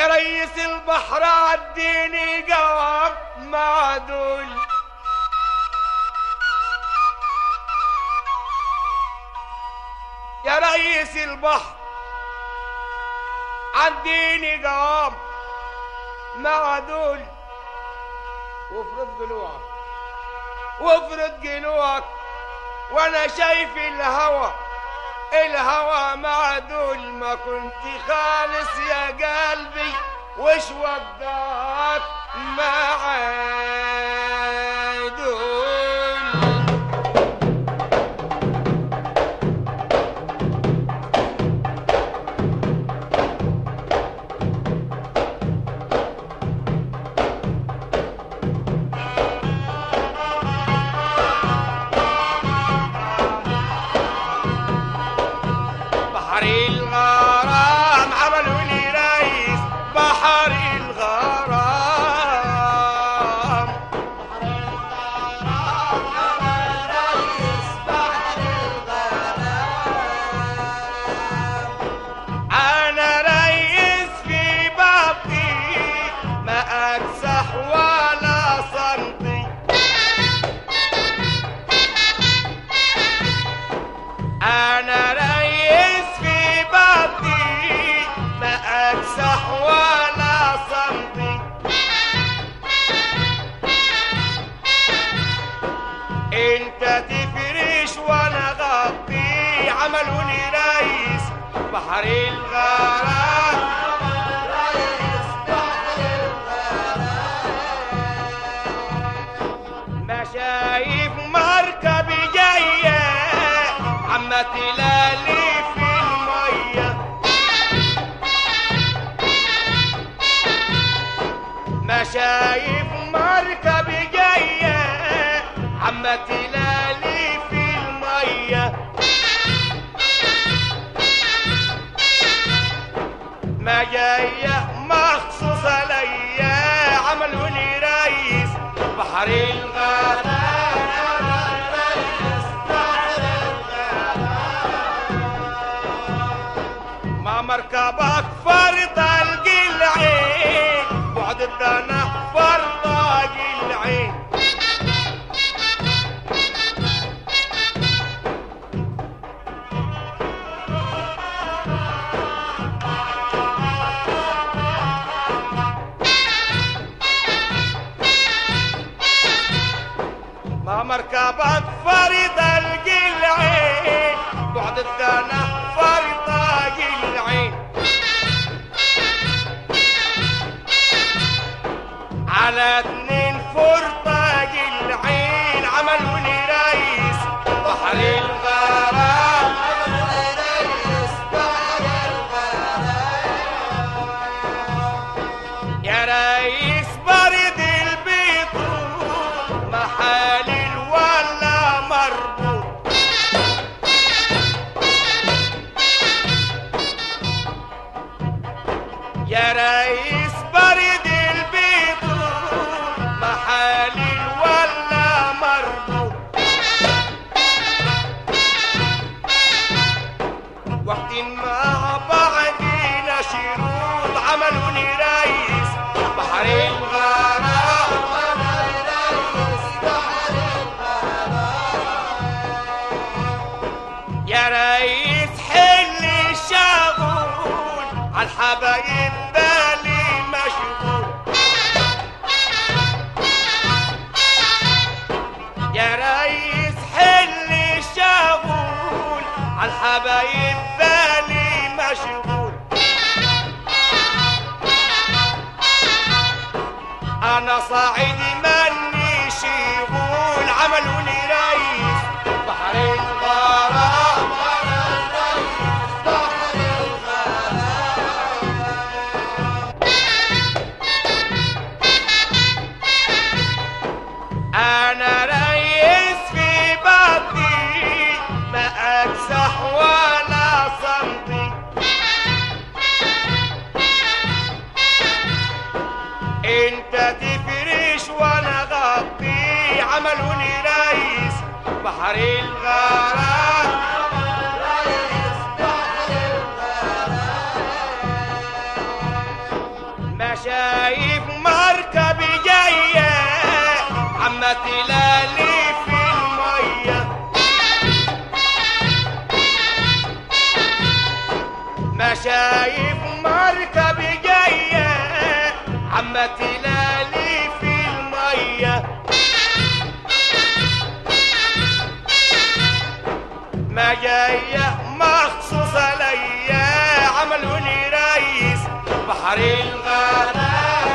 يا ريس البحر عديني قوام معدول يا ريس البحر عديني قوام معدول وافرد ضلوعك وافرد جنوعك وانا شايف الهوى الهوى معدول ما كنت خالص يا قلبي وش وداك معدول بحر الغرام عملوا لي رئيس بحر الغرام انا رئيس في بابي ما اكسح ولا صنطي انا رئيس في بطني ما اكسح ولا صمتي انت تفرش وانا غطي عملوني رئيس بحر الغرام ما شايف مركب جاية عم تلالي في المية ما شايف مركب جاية عم تلالي في المية ما جاية مخصوصة ليا عملوني رئيس بحر الغرام ما مركبك فرط القلعين بعد الدنا فرط العين ما مركبك فريض القلعين بعد الدنا فريض العين على اتنين فرطة العين عملوني رئيس بحر الغرام يا رئيس برد البيض محالل ولا مربوط يا رئيس برد البيض محالل ولا مربوط وقت مع بعضنا شروط عملوني رئيس بحر الغرام يا رئيس حل الشغول عالحبايب بالي مشغول يا رئيس حل الشغول عالحبايب بالي مشغول انا صاعدي مني شغول عملوني رئيس بحر الغرام انا رئيس في بطني ما اكسح ولا صمتي انت تفرش وانا غطي عملوني رئيس بحر الغرام ما شايف مركب جاية عما تلالي في المية ما شايف مركب جاية عما تلالي في المية ما جاية مخصوصة ليا عملوني رئيس بحر الغرام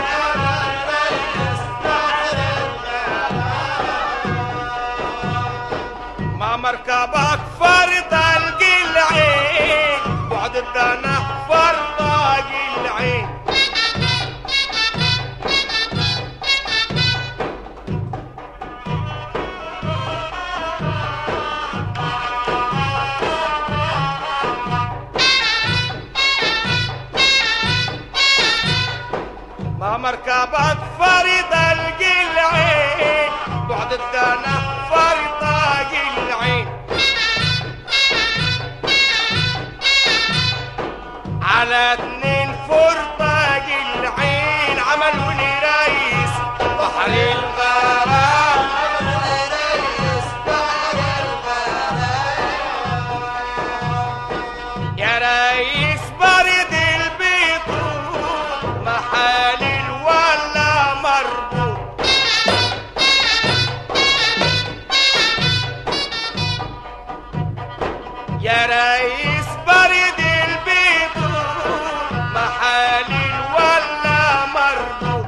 ما مركبك فرط القلعين بعد الدنا فرط العين ما مركبك فريض القلعين بعد الدنا فريض العين على اتنين فرطة العين عملوني رئيس بحر الغرام يا رئيس برد البيض محالل ولا مربوط يا رئيس برد البيض محالل ولا مربوط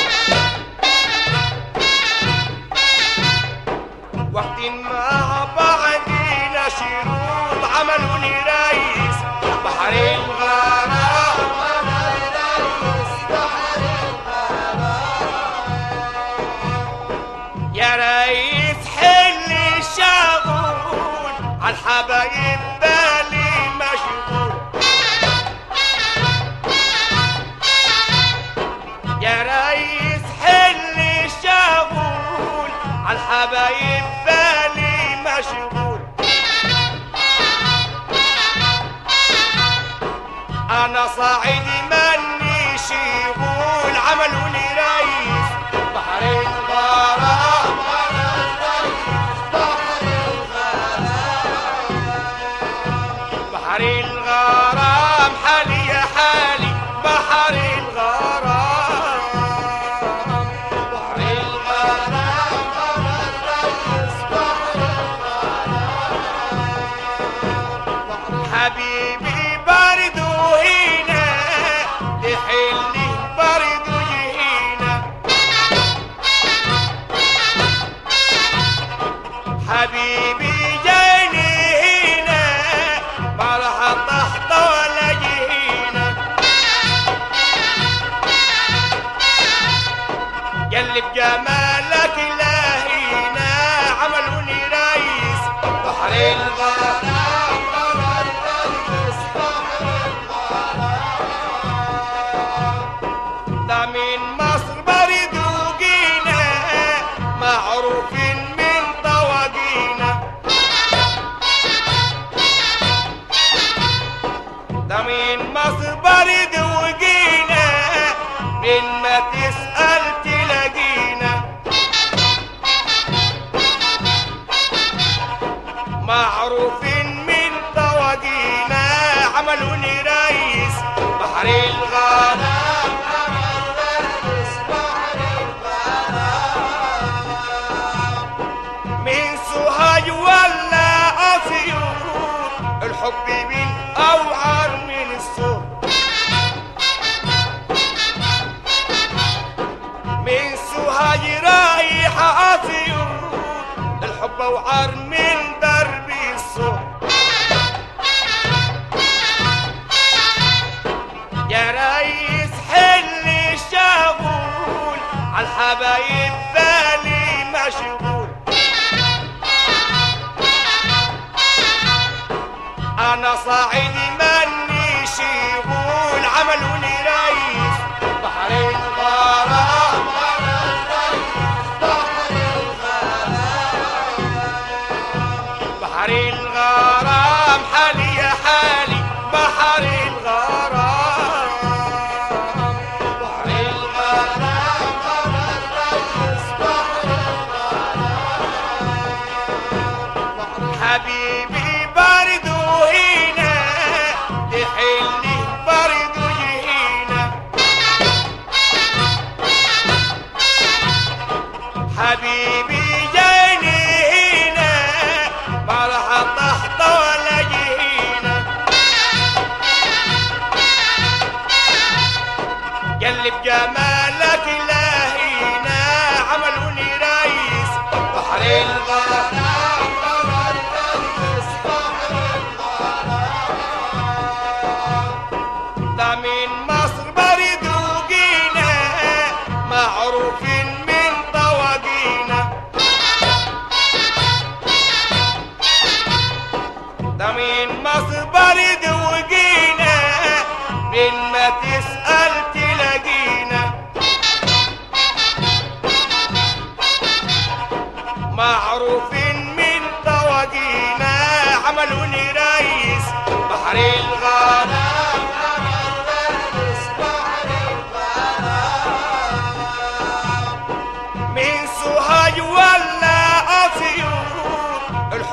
واخدين مع بعضينا شروط عملوني رئيس بحر الغرام يا ريس حل الشغول عالحبايب بالي مشغول يا ريس حل الشغول عالحبايب بالي مشغول انا صاعدي مني شغول عملوني رئيس بحر الغرام بحر الغرام حالي يا حالي بحر الغرام بحر الغرام حبيبي برد هنا تحلي برد هنا حبيبي جاني هنا ما راح تحت ولا جهينا يلي بجمالك لاهينا عملوني رئيس بحر الغرام ده من مصر برد وجينا معروفين من طواجينا ده من مصر برد وجينا من ما تسأل تلاقينا معروفين من طواجينا عملوني رئيس بحر الغرام من سوهاج ولا أسيوط الحب من أوعر من الصوت من سوهاج رايحة أسيوط الحب أوعر من درب الصوت يا ريس حل الشغول عالحبايب بالي مشغول انا صاعدي مني شغول عملوني رئيس بحر الغرام بحر الغرام حالي يا حالي بحر الغرام بحر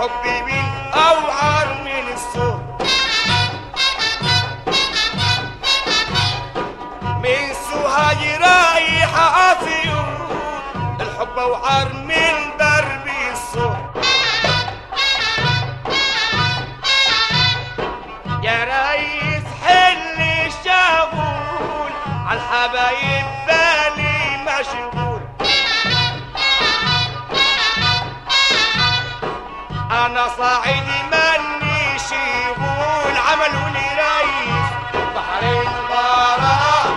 الحب من اوعر من الصوت من سوهاج رايح عافيون الحب اوعر من درب الصوت يا ريس حل الشغول عالحبايب بالي مشغول انا صاعد مني شغول عملوا لي ريس بحر الغرام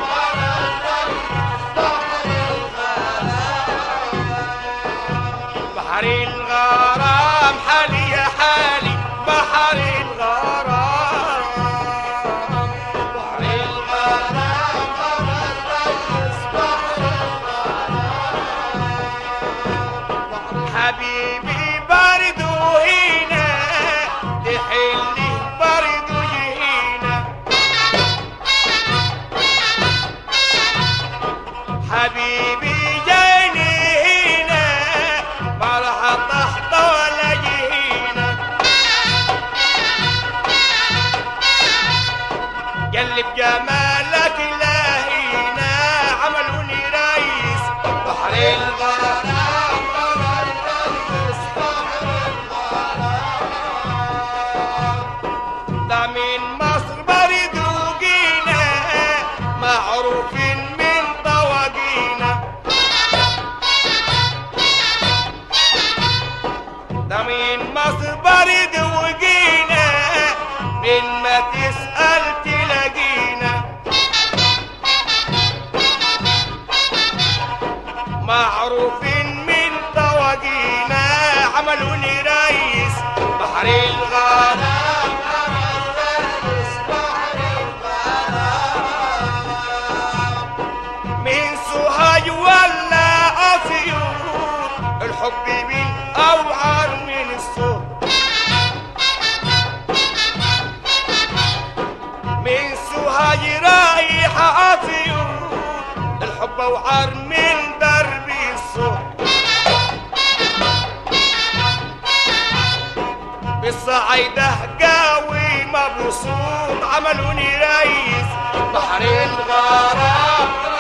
بحر الغرام حالي يا حالي بحر الغرام بحر الغرام حبيبي برد هنا تحلي برد هنا حبيبي جاني هنا ما راح تحت ولا جهينا قلب جمالك لهينا عملوني ريس بحر الغرام ده من مصر برد وجينا معروفين من طواجينا ده من مصر برد وجينا من ما تسأل تلاقينا معروفين من طواجينا عملوني ريس بحر الغرام من سوهاج ولا أسيوط الحب من أوعر من الصوت من سوهاج رايح أسيوط الحب أوعر من درب الصوت بالصعيدة قاوي مبسوط عملوني ريس بحر الغرام